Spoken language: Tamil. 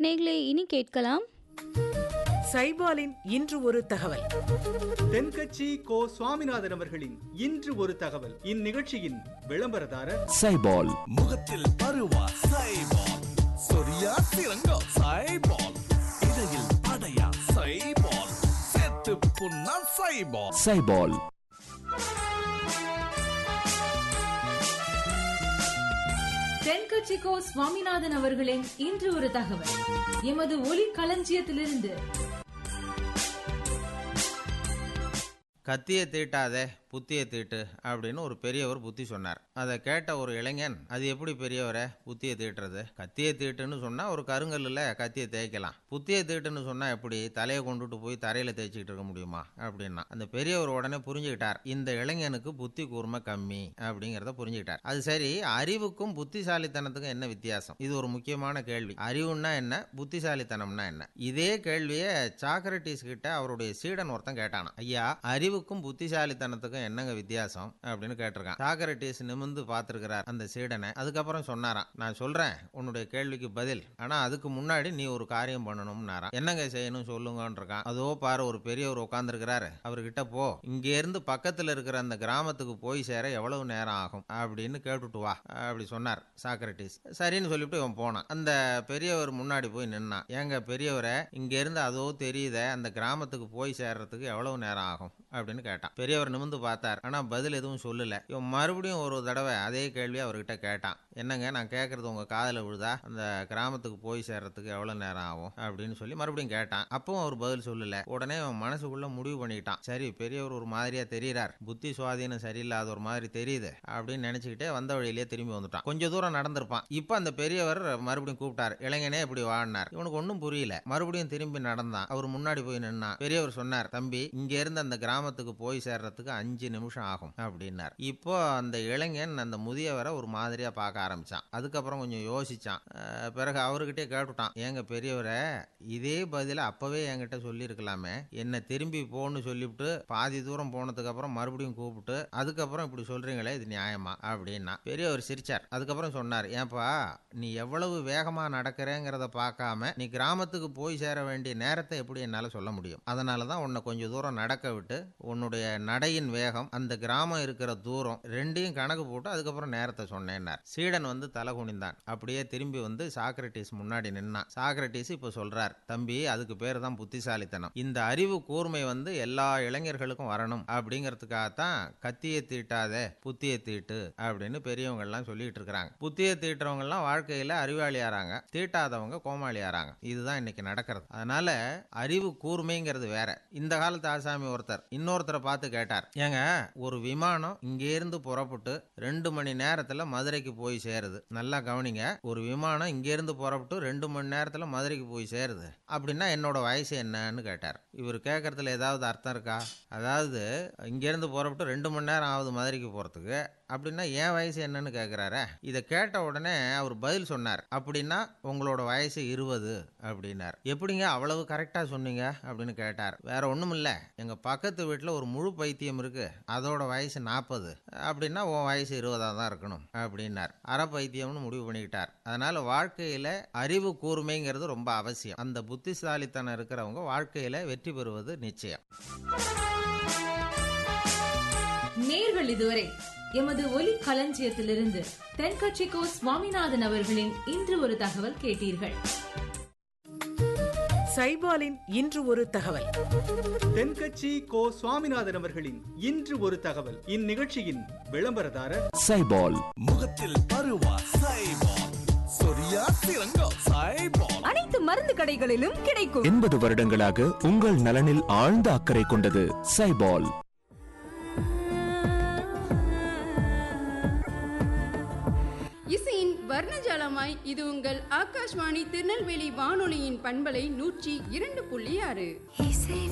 நேர்களே இனி கேட்கலாம் சைபாலின் இன்று ஒரு தகவல் தென்கட்சி கோ சுவாமிநாதன் அவர்களின் இன்று ஒரு தகவல் இந்நிகழ்ச்சியின் விளம்பரதாரர் சைபால் முகத்தில் பருவா சைபால் சொரியா சிறங்கோ சைபால் இடையில் படையா சைபால் செத்து புண்ணா சைபால் சைபால் தென்கட்சிக்கோ சுவாமிநாதன் அவர்களின் இன்று ஒரு தகவல் எமது ஒலி களஞ்சியத்திலிருந்து கத்தியை தீட்டாதே புத்தியை தீட்டு அப்படின்னு ஒரு பெரியவர் புத்தி சொன்னார் அதை கேட்ட ஒரு இளைஞன் அது எப்படி பெரியவரை புத்தியை தீட்டுறது கத்தியை தீட்டுன்னு சொன்னா ஒரு கருங்கல்லில் கத்தியை தேய்க்கலாம் புத்தியை தீட்டுன்னு சொன்னா எப்படி தலையை கொண்டுட்டு போய் தரையில தேய்ச்சிக்கிட்டு இருக்க முடியுமா அப்படின்னா அந்த பெரியவர் உடனே புரிஞ்சுக்கிட்டார் இந்த இளைஞனுக்கு புத்தி கூர்மை கம்மி அப்படிங்கிறத புரிஞ்சுக்கிட்டார் அது சரி அறிவுக்கும் புத்திசாலித்தனத்துக்கும் என்ன வித்தியாசம் இது ஒரு முக்கியமான கேள்வி அறிவுன்னா என்ன புத்திசாலித்தனம்னா என்ன இதே கேள்வியை சாக்ரட்டிஸ் கிட்ட அவருடைய சீடன் ஒருத்தன் கேட்டானா ஐயா அறிவுக்கும் புத்திசாலித்தனத்துக்கும் என்னங்க வித்தியாசம் அப்படின்னு கேட்டிருக்கான் சாக்ரட்டிஸ் நிமிந்து பார்த்திருக்கிறார் அந்த சீடனை அதுக்கப்புறம் சொன்னாராம் நான் சொல்றேன் உன்னுடைய கேள்விக்கு பதில் ஆனா அதுக்கு முன்னாடி நீ ஒரு காரியம் பண்ணணும்னாராம் என்னங்க செய்யணும் சொல்லுங்கன்னு இருக்கான் அதோ பாரு ஒரு பெரியவர் உட்காந்துருக்கிறாரு அவர்கிட்ட போ இங்க இருந்து பக்கத்துல இருக்கிற அந்த கிராமத்துக்கு போய் சேர எவ்வளவு நேரம் ஆகும் அப்படின்னு கேட்டுட்டு வா அப்படி சொன்னார் சாக்ரட்டிஸ் சரின்னு சொல்லிவிட்டு இவன் போனான் அந்த பெரியவர் முன்னாடி போய் நின்னான் ஏங்க பெரியவரை இங்க இருந்து அதோ தெரியுதே அந்த கிராமத்துக்கு போய் சேர்றதுக்கு எவ்வளவு நேரம் ஆகும் அப்படின்னு கேட்டான் பெரியவர் நிமிந்து பார்த்தார் ஆனா பதில் எதுவும் சொல்லல இவன் மறுபடியும் ஒரு தடவை அதே கேள்வி அவர்கிட்ட கேட்டான் என்னங்க நான் கேட்கறது உங்க காதுல விழுதா அந்த கிராமத்துக்கு போய் சேர்றதுக்கு எவ்வளவு நேரம் ஆகும் அப்படின்னு சொல்லி மறுபடியும் கேட்டான் அப்பவும் அவர் பதில் சொல்லல உடனே அவன் மனசுக்குள்ள முடிவு பண்ணிட்டான் சரி பெரியவர் ஒரு மாதிரியா தெரியறார் புத்தி சுவாதீனம் சரியில்லாத ஒரு மாதிரி தெரியுது அப்படின்னு நினைச்சுக்கிட்டே வந்த வழியிலேயே திரும்பி வந்துட்டான் கொஞ்சம் தூரம் நடந்திருப்பான் இப்ப அந்த பெரியவர் மறுபடியும் கூப்பிட்டார் இளைஞனே இப்படி வாழ்னார் இவனுக்கு ஒன்றும் புரியல மறுபடியும் திரும்பி நடந்தான் அவர் முன்னாடி போய் நின்னான் பெரியவர் சொன்னார் தம்பி இங்க இருந்து அந்த கிராமத்துக்கு போய் சேர்றதுக்கு அஞ்சு நிமிஷம் ஆகும் அப்படின்னார் இப்போ அந்த இளைஞன் அந்த முதியவரை ஒரு மாதிரியா பார்க்க ஆரம்பிச்சான் அதுக்கப்புறம் கொஞ்சம் யோசிச்சான் அஹ் பிறகு அவர்கிட்டே கேட்டுட்டான் ஏங்க பெரியவரை இதே பதில அப்பவே என்கிட்ட சொல்லியிருக்கலாமே என்ன திரும்பி போன்னு சொல்லிவிட்டு பாதி தூரம் போனதுக்கு அப்புறம் மறுபடியும் கூப்பிட்டு அதுக்கப்புறம் இப்படி சொல்றீங்களே இது நியாயமா அப்படின்னா பெரியவர் சிரிச்சார் அதுக்கப்புறம் சொன்னார் ஏன்பா நீ எவ்வளவு வேகமா நடக்கிறேங்கிறத பார்க்காம நீ கிராமத்துக்கு போய் சேர வேண்டிய நேரத்தை எப்படி என்னால சொல்ல முடியும் அதனால தான் உன்னை கொஞ்சம் தூரம் நடக்க விட்டு உன்னுடைய நடையின் வேகம் அந்த கிராமம் இருக்கிற தூரம் ரெண்டையும் கணக்கு போட்டு அதுக்கப்புறம் நேரத்தை சொன்னேன்னார் சீடன் வந்து தலை குனிந்தான் அப்படியே திரும்பி வந்து சாக்ரட்டிஸ் முன்னாடி நின்னான் சாக்ரட்டிஸ் இப்போ சொல்றார் தம்பி அதுக்கு பேர் தான் புத்திசாலித்தனம் இந்த அறிவு கூர்மை வந்து எல்லா இளைஞர்களுக்கும் வரணும் அப்படிங்கிறதுக்காகத்தான் கத்தியை தீட்டாதே புத்தியை தீட்டு அப்படின்னு பெரியவங்க எல்லாம் சொல்லிட்டு இருக்கிறாங்க புத்தியை தீட்டுறவங்க எல்லாம் வாழ்க்கையில அறிவாளி ஆறாங்க தீட்டாதவங்க கோமாளி ஆறாங்க இதுதான் இன்னைக்கு நடக்கிறது அதனால அறிவு கூர்மைங்கிறது வேற இந்த காலத்து ஆசாமி ஒருத்தர் இன்னொருத்தரை பார்த்து கேட்டார் ஏங்க ஒரு விமானம் இங்க இருந்து புறப்பட்டு ரெண்டு மணி நேரத்துல மதுரைக்கு போய் சேருது நல்லா கவனிங்க ஒரு விமானம் இங்க இருந்து புறப்பட்டு ரெண்டு மணி நேரத்துல மதுரைக்கு போய் சேருது அப்படின்னா என்னோட வயசு என்னன்னு கேட்டார் இவர் கேட்கறதுல ஏதாவது அர்த்தம் இருக்கா அதாவது இங்க இருந்து புறப்பட்டு ரெண்டு மணி நேரம் ஆகுது மதுரைக்கு போறதுக்கு அப்படின்னா என் வயசு என்னன்னு கேட்குறாரு இதை கேட்ட உடனே அவர் பதில் சொன்னார் அப்படின்னா உங்களோட வயசு இருபது அப்படின்னார் எப்படிங்க அவ்வளவு கரெக்டாக சொன்னீங்க அப்படின்னு கேட்டார் வேற ஒன்றும் இல்லை எங்கள் பக்கத்து வீட்டில் ஒரு முழு பைத்தியம் இருக்கு அதோட வயசு நாற்பது அப்படின்னா உன் வயசு இருபதாக தான் இருக்கணும் அப்படின்னார் அரை பைத்தியம்னு முடிவு பண்ணிக்கிட்டார் அதனால வாழ்க்கையில் அறிவு கூர்மைங்கிறது ரொம்ப அவசியம் அந்த புத்திசாலித்தனம் இருக்கிறவங்க வாழ்க்கையில் வெற்றி பெறுவது நிச்சயம் நேர்கள் இதுவரை எமது ஒலி களஞ்சியத்திலிருந்து தென்கட்சிக்கோ சுவாமிநாதன் அவர்களின் இன்று ஒரு தகவல் கேட்டீர்கள் சைபாலின் இன்று ஒரு தகவல் தென்கட்சி கோ சுவாமிநாதன் அவர்களின் இன்று ஒரு தகவல் இந்நிகழ்ச்சியின் விளம்பரதாரர் சைபால் முகத்தில் பருவா சைபால் சொரியா சிறங்கோ சைபால் அனைத்து மருந்து கடைகளிலும் கிடைக்கும் எண்பது வருடங்களாக உங்கள் நலனில் ஆழ்ந்த அக்கறை கொண்டது சைபால் இசையின் வர்ணஜாலமாய் இது உங்கள் ஆகாஷ்வாணி திருநெல்வேலி வானொலியின் பண்பலை நூற்றி இரண்டு புள்ளி ஆறு இசை